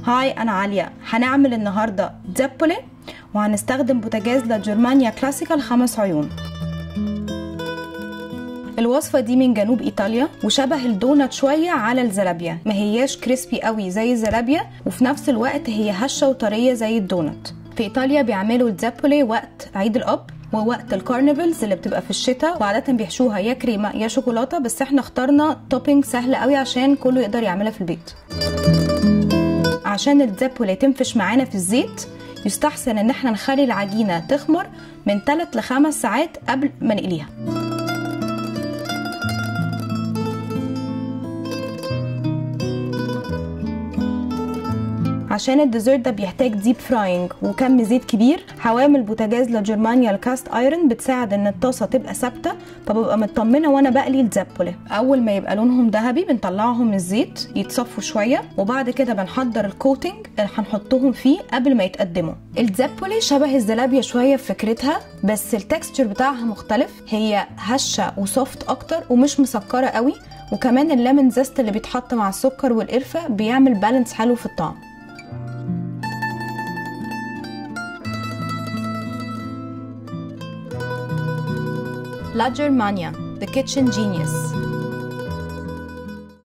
هاي انا عليا هنعمل النهارده زابولي وهنستخدم بوتاجاز لا جرمانيا كلاسيكال خمس عيون الوصفة دي من جنوب إيطاليا وشبه الدونات شوية على الزلابيا ما هياش كريسبي قوي زي الزلابيا وفي نفس الوقت هي هشة وطرية زي الدونات في إيطاليا بيعملوا الزابولي وقت عيد الأب ووقت الكارنفلز اللي بتبقى في الشتاء وعادة بيحشوها يا كريمة يا شوكولاتة بس احنا اخترنا توبينج سهل قوي عشان كله يقدر يعملها في البيت عشان الزابولي تنفش معانا في الزيت يستحسن ان احنا نخلي العجينة تخمر من 3 ل 5 ساعات قبل ما نقليها عشان الديزرت ده بيحتاج ديب فراينج وكم زيت كبير حوامل بوتاجاز لجرمانيا الكاست ايرون بتساعد ان الطاسه تبقى ثابته فببقى مطمنه وانا بقلي الزبله اول ما يبقى لونهم ذهبي بنطلعهم من الزيت يتصفوا شويه وبعد كده بنحضر الكوتنج اللي هنحطهم فيه قبل ما يتقدموا الزبله شبه الزلابيا شويه في فكرتها بس التكستشر بتاعها مختلف هي هشه وسوفت اكتر ومش مسكره قوي وكمان الليمون زيست اللي بيتحط مع السكر والقرفه بيعمل بالانس حلو في الطعم La Germania, The Kitchen Genius